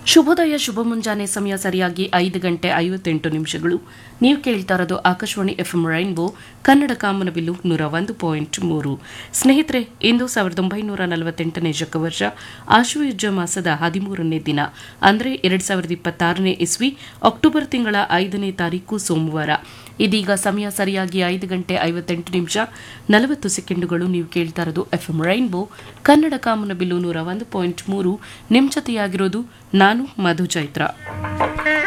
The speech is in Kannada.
ಶುಭೋದಯ ಶುಭ ಮುಂಜಾನೆ ಸಮಯ ಸರಿಯಾಗಿ ಐದು ಗಂಟೆ ಐವತ್ತೆಂಟು ನಿಮಿಷಗಳು ನೀವು ಕೇಳ್ತಾ ಇರೋದು ಆಕಾಶವಾಣಿ ಎಫ್ಎಂ ರೈನ್ಬೋ ಕನ್ನಡ ಕಾಮನಬಿಲ್ಲು ನೂರ ಒಂದು ಪಾಯಿಂಟ್ ಮೂರು ಸ್ನೇಹಿತರೆ ಇಂದು ಸಾವಿರದ ಒಂಬೈನೂರ ನಲವತ್ತೆಂಟನೇ ಶಕವರ್ಷ ಆಶ್ವಯುಜ ಮಾಸದ ಹದಿಮೂರನೇ ದಿನ ಅಂದರೆ ಎರಡ್ ಸಾವಿರದ ಇಪ್ಪತ್ತಾರನೇ ಇಸ್ವಿ ಅಕ್ಟೋಬರ್ ತಿಂಗಳ ಐದನೇ ತಾರೀಕು ಸೋಮವಾರ ಇದೀಗ ಸಮಯ ಸರಿಯಾಗಿ ಐದು ಗಂಟೆ ಐವತ್ತೆಂಟು ನಿಮಿಷ ನಲವತ್ತು ಸೆಕೆಂಡುಗಳು ನೀವು ಕೇಳ್ತಾ ಇರೋದು ಎಫ್ಎಂ ರೈನ್ಬೋ ಕನ್ನಡ ಕಾಮನಬಿಲ್ಲು ನೂರ ಒಂದು ಪಾಯಿಂಟ್ ಮೂರು ನಿಮ್ಮ ಜೊತೆಯಾಗಿರೋದು ನಾನು ಮಧು ಚೈತ್ರ